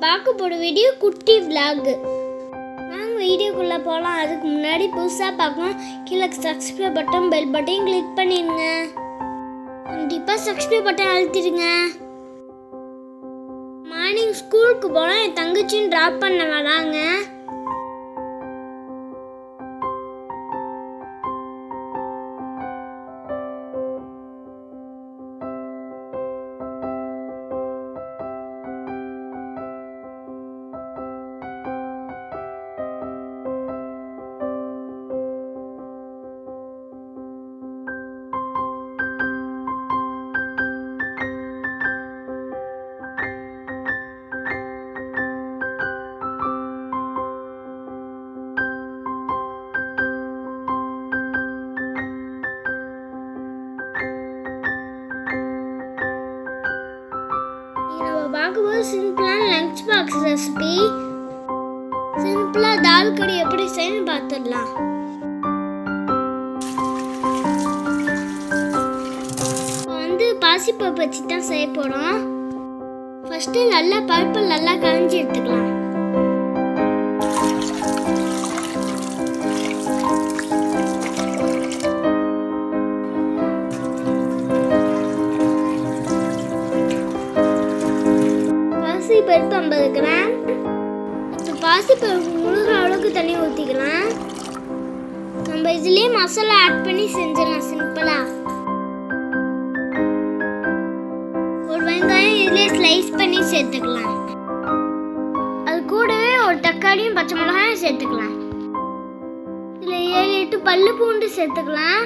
பார்க்க போகிற வீடியோ குட்டி vlog வாங்க வீடியோக்குள்ளே போகலாம் அதுக்கு முன்னாடி புதுசாக பார்க்கணும் கீழே subscribe button bell button click பண்ணிடுங்க கண்டிப்பாக சப்ஸ்கிரைப் பட்டன் அழுத்திடுங்க மார்னிங் ஸ்கூலுக்கு போனால் என் தங்கச்சியும் ட்ராப் பண்ண வராங்க இன்னைக்கு நம்ம பார்க்கும்போது சிம்பிளான லஞ்ச் பாக்ஸ் ரெசிபி சிம்பிளாக தால் கறி எப்படி செய்யணும்னு பார்த்துடலாம் இப்போ வந்து பாசிப்பருப்பு வச்சு தான் செய்ய போகிறோம் ஃபஸ்ட்டு நல்லா பருப்பு நல்லா களைஞ்சி எடுத்துக்கலாம் பாசி பருப்பு ஐம்பது கிராம் இப்போ பாசி பருப்பு முழுகிற அளவுக்கு தண்ணி ஊற்றிக்கலாம் நம்ம இதுலேயே மசாலா ஆட் பண்ணி செஞ்சிடலாம் சிம்பிளா ஒரு வெங்காயம் இதுலேயே ஸ்லைஸ் பண்ணி சேர்த்துக்கலாம் அது கூடவே ஒரு தக்காளியும் பச்சை மிளகாயும் சேர்த்துக்கலாம் இதில் ஏழு எட்டு பல்லு பூண்டு சேர்த்துக்கலாம்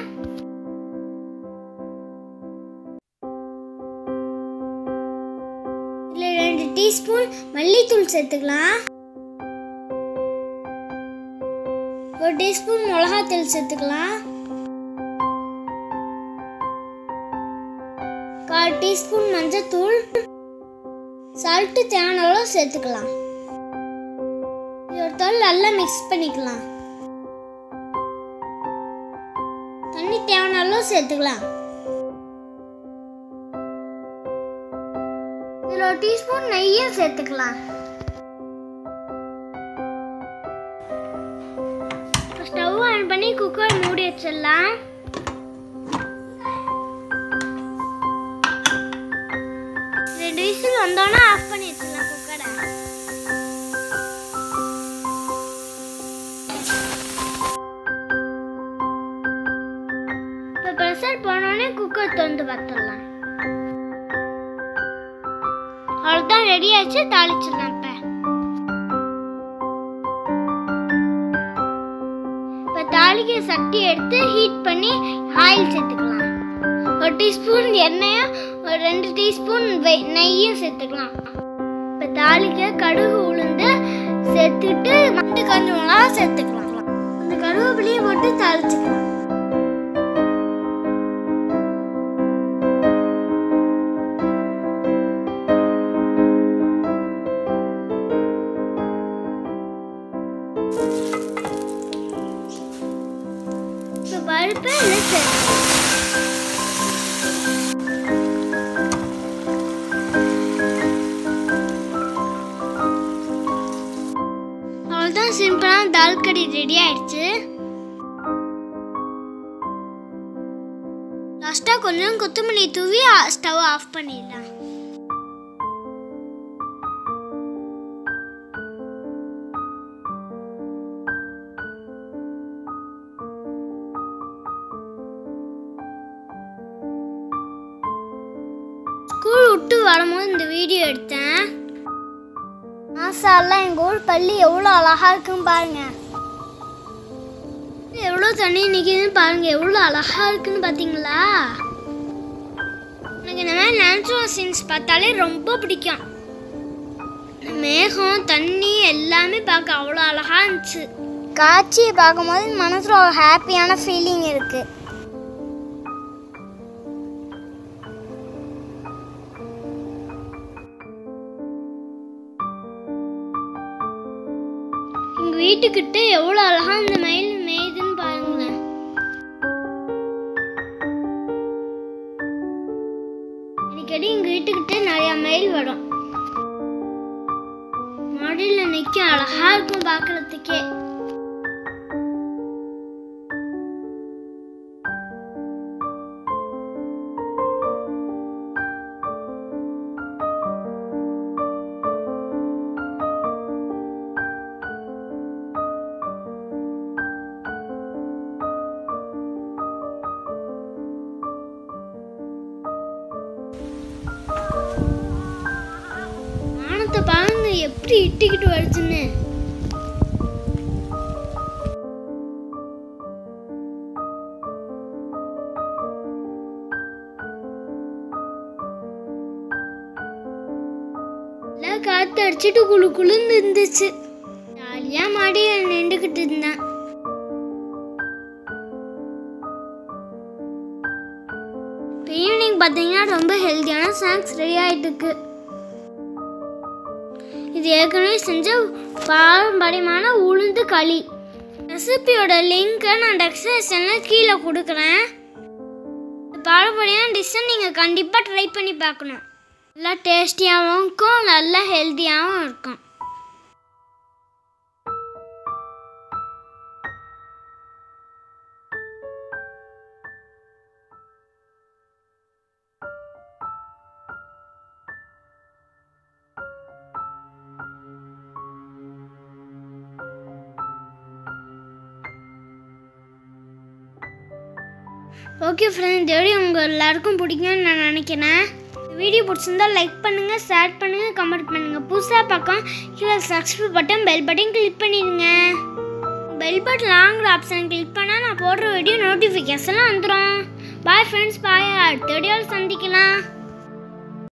இதில் ரெண்டு டீஸ்பூன் மல்லித்தூள் சேர்த்துக்கலாம் ஒரு டீஸ்பூன் மிளகாத்தூள் சேர்த்துக்கலாம் கால் டீஸ்பூன் மஞ்சத்தூள் சால்ட்டு தேவையான அளவு சேர்த்துக்கலாம் இது ஒரு தோல் நல்லா மிக்ஸ் பண்ணிக்கலாம் தண்ணி தேவையான அளவு சேர்த்துக்கலாம் இதில் ஒரு டீஸ்பூன் நெய்யும் சேர்த்துக்கலாம் இப்போ ஸ்டவ் ஆன் பண்ணி குக்கர் மூடி வச்சிடலாம் ரெண்டு விசில் வந்தோன்னே ஆஃப் பண்ணி வச்சிடலாம் குக்கரை இப்போ ப்ரெஷர் போனோடனே குக்கர் திறந்து பார்த்துடலாம் அவ்வளோதான் ரெடி ஆச்சு தாளிச்சிடலாம் இப்போ இப்போ தாளிக்க சட்டி எடுத்து ஹீட் பண்ணி ஆயில் சேர்த்துக்கலாம் ஒரு டீஸ்பூன் எண்ணெயும் ஒரு ரெண்டு டீஸ்பூன் நெய்யும் சேர்த்துக்கலாம் இப்போ தாளிக்க கடுகு உளுந்து சேர்த்துட்டு மட்டு கஞ்சி மிளகா சேர்த்துக்கலாம் இந்த கருவேப்பிலையும் போட்டு தாளிச்சுக்கலாம் இப்போ பருப்பு எல்லாம் சேர்த்துக்கலாம் அவ்வளோதான் சிம்பிளான தால் கறி ரெடி ஆயிடுச்சு லாஸ்ட்டாக கொஞ்சம் கொத்தமல்லி தூவி ஸ்டவ் ஆஃப் பண்ணிடலாம் ஸ்கூல் விட்டு வரும்போது இந்த வீடியோ எடுத்தேன் மாசாலாம் எங்கள் ஊர் பள்ளி எவ்வளோ அழகா இருக்குன்னு பாருங்க எவ்வளோ தண்ணி நிற்கிதுன்னு பாருங்க எவ்வளோ அழகா இருக்குன்னு பார்த்தீங்களா எனக்கு இந்த மாதிரி நேச்சுரல் சீன்ஸ் பார்த்தாலே ரொம்ப பிடிக்கும் இந்த மேகம் தண்ணி எல்லாமே பார்க்க அவ்வளோ அழகா இருந்துச்சு காட்சியை பார்க்கும்போது மனசில் ஒரு ஹாப்பியான ஃபீலிங் இருக்கு எங்க வீட்டுக்கிட்ட எவ்வளோ அழகா இந்த மயில் மேயுதுன்னு பாருங்களேன் அடிக்கடி எங்க வீட்டுக்கிட்ட நிறைய மயில் வரும் படியில் நிற்கும் அழகா இருக்கும் பார்க்கறதுக்கே வானத்தை பாருங்க எப்படி இட்டுக்கிட்டு வருதுன்னு எல்லாம் காத்து அடிச்சிட்டு குளு குளுன்னு இருந்துச்சு ஜாலியா மாடியில் நின்றுக்கிட்டு இருந்தேன் இப்போ ஈவினிங் பார்த்தீங்கன்னா ரொம்ப ஹெல்த்தியான ஸ்நாக்ஸ் ரெடி ஆகிட்டு இருக்கு இது ஏற்கனவே செஞ்ச பாரம்பரியமான உளுந்து களி ரெசிபியோட லிங்க்கை நான் டெக்ஸ்டேஷனில் கீழே கொடுக்குறேன் இந்த பாரம்பரியான டிஷ்ஷை நீங்கள் கண்டிப்பாக ட்ரை பண்ணி பார்க்கணும் நல்லா டேஸ்டியாகவும் இருக்கும் நல்லா ஹெல்த்தியாகவும் இருக்கும் ஓகே ஃப்ரெண்ட்ஸ் இந்த வீடியோ உங்கள் எல்லாருக்கும் பிடிக்கும்னு நான் நினைக்கிறேன் வீடியோ பிடிச்சிருந்தா லைக் பண்ணுங்கள் ஷேர் பண்ணுங்கள் கமெண்ட் பண்ணுங்கள் புதுசாக பார்க்க கீழே subscribe button bell button click பண்ணிடுங்க பெல் பட்டன் லாங்கிற ஆப்ஷன் கிளிக் பண்ணால் நான் போடுற வீடியோ நோட்டிஃபிகேஷன்லாம் வந்துடும் பாய் ஃப்ரெண்ட்ஸ் பாய் அடுத்த வீடியோவில் சந்திக்கலாம்